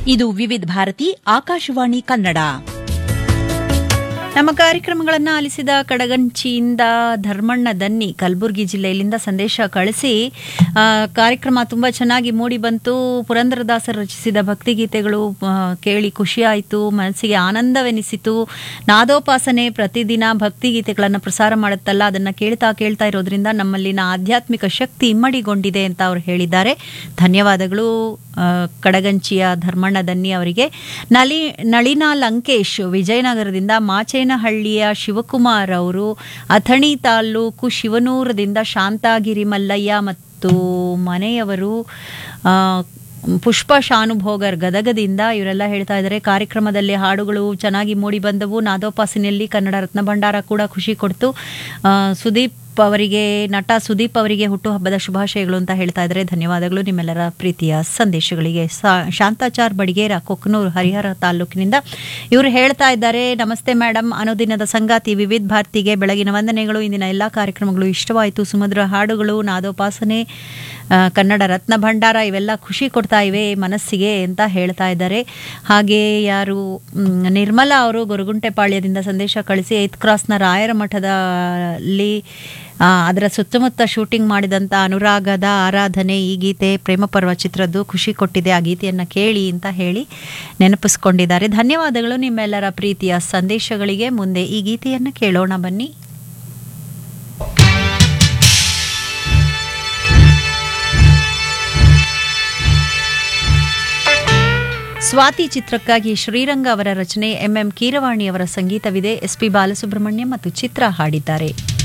ಇದು ವಿವಿಧ ಭಾರತಿ ಆಕಾಶವಾಣಿ ಕನ್ನಡ ನಮ್ಮ ಕಾರ್ಯಕ್ರಮಗಳನ್ನು ಆಲಿಸಿದ ಕಡಗಂಚಿಯಿಂದ ಧರ್ಮಣ್ಣ ದನ್ನಿ ಕಲಬುರಗಿ ಜಿಲ್ಲೆಯಲ್ಲಿಂದ ಸಂದೇಶ ಕಳಿಸಿ ಆ, ಕಾರ್ಯಕ್ರಮ ತುಂಬ ಚೆನ್ನಾಗಿ ಮೂಡಿ ಬಂತು ಪುರಂದರದಾಸರು ರಚಿಸಿದ ಭಕ್ತಿಗೀತೆಗಳು ಆ, ಕೇಳಿ ಖುಷಿಯಾಯಿತು ಮನಸ್ಸಿಗೆ ಆನಂದವೆನಿಸಿತು ನಾದೋಪಾಸನೆ ಪ್ರತಿದಿನ ಭಕ್ತಿಗೀತೆಗಳನ್ನು ಪ್ರಸಾರ ಮಾಡುತ್ತಲ್ಲ ಅದನ್ನು ಕೇಳ್ತಾ ಕೇಳ್ತಾ ಇರೋದ್ರಿಂದ ನಮ್ಮಲ್ಲಿನ ಆಧ್ಯಾತ್ಮಿಕ ಶಕ್ತಿ ಇಮ್ಮಡಿಗೊಂಡಿದೆ ಅಂತ ಅವರು ಹೇಳಿದ್ದಾರೆ ಧನ್ಯವಾದಗಳು ಆ, ಕಡಗಂಚಿಯ ಧರ್ಮಣ್ಣ ದನ್ನಿ ಅವರಿಗೆ ನಲಿ ನಳಿನಾ ಲಂಕೇಶ್ ವಿಜಯನಗರದಿಂದ ಮಾಚೇನಹಳ್ಳಿಯ ಶಿವಕುಮಾರ್ ಅವರು ಅಥಣಿ ತಾಲ್ಲೂಕು ಶಿವನೂರದಿಂದ ಶಾಂತಾಗಿರಿ ಮಲ್ಲಯ್ಯ ಮತ್ತು ಮನೆಯವರು ಆ, ಪುಷ್ಪ ಶಾನುಭೋಗರ್ ಗದಗದಿಂದ ಇವರೆಲ್ಲ ಹೇಳ್ತಾ ಇದ್ದಾರೆ ಕಾರ್ಯಕ್ರಮದಲ್ಲಿ ಹಾಡುಗಳು ಚೆನ್ನಾಗಿ ಮೂಡಿ ಬಂದವು ನಾದೋಪಾಸನೆಯಲ್ಲಿ ಕನ್ನಡ ರತ್ನ ಭಂಡಾರ ಕೂಡ ಖುಷಿ ಕೊಡ್ತು ಆ, ಸುದೀಪ್ ಅವರಿಗೆ ನಟ ಸುದೀಪ್ ಅವರಿಗೆ ಹುಟ್ಟುಹಬ್ಬದ ಶುಭಾಶಯಗಳು ಅಂತ ಹೇಳ್ತಾ ಇದ್ದಾರೆ ಧನ್ಯವಾದಗಳು ನಿಮ್ಮೆಲ್ಲರ ಪ್ರೀತಿಯ ಸಂದೇಶಗಳಿಗೆ ಸಾ- ಶಾಂತಾಚಾರ್ ಬಡಿಗೇರ ಕೊಕ್ಕನೂರು ಹರಿಹರ ತಾಲೂಕಿನಿಂದ ಇವರು ಹೇಳ್ತಾ ಇದ್ದಾರೆ ನಮಸ್ತೆ ಮೇಡಮ್ ಅನುದಿನದ ಸಂಗಾತಿ ವಿವಿಧ ಭಾರತಿಗೆ ಬೆಳಗಿನ ವಂದನೆಗಳು ಇಂದಿನ ಎಲ್ಲ ಕಾರ್ಯಕ್ರಮಗಳು ಇಷ್ಟವಾಯಿತು ಸುಮಧುರ ಹಾಡುಗಳು ನಾದೋಪಾಸನೆ ಆ, ಕನ್ನಡ ರತ್ನ ಭಂಡಾರ ಇವೆಲ್ಲ ಖುಷಿ ಕೊಡ್ತಾ ಇವೆ ಮನಸ್ಸಿಗೆ ಅಂತ ಹೇಳ್ತಾ ಇದ್ದಾರೆ ಹಾಗೆ ಯಾರು ಮ್, ನಿರ್ಮಲಾ ಅವರು ಗೊರಗುಂಟೆಪಾಳ್ಯದಿಂದ ಸಂದೇಶ ಕಳಿಸಿ ಏತ್ ಕ್ರಾಸ್ನ ರಾಯರ ಮಠದಲ್ಲಿ ಆ, ಅದರ ಸುತ್ತಮುತ್ತ ಶೂಟಿಂಗ್ ಮಾಡಿದಂಥ ಅನುರಾಗದ ಆರಾಧನೆ ಈ ಗೀತೆ ಪ್ರೇಮ ಪರ್ವ ಚಿತ್ರದ್ದು ಖುಷಿ ಕೊಟ್ಟಿದೆ ಆ ಗೀತೆಯನ್ನು ಕೇಳಿ ಅಂತ ಹೇಳಿ ನೆನಪಿಸ್ಕೊಂಡಿದ್ದಾರೆ ಧನ್ಯವಾದಗಳು ನಿಮ್ಮೆಲ್ಲರ ಪ್ರೀತಿಯ ಸಂದೇಶಗಳಿಗೆ ಮುಂದೆ ಈ ಗೀತೆಯನ್ನು ಕೇಳೋಣ ಬನ್ನಿ ಸ್ವಾತಿ ಚಿತ್ರಕ್ಕಾಗಿ ಶ್ರೀರಂಗ ಅವರ ರಚನೆ ಎಂಎಂ ಕೀರವಾಣಿ ಅವರ ಸಂಗೀತವಿದೆ ಎಸ್ಪಿ ಬಾಲಸುಬ್ರಹ್ಮಣ್ಯ ಮತ್ತು ಚಿತ್ರ ಹಾಡಿದ್ದಾರೆ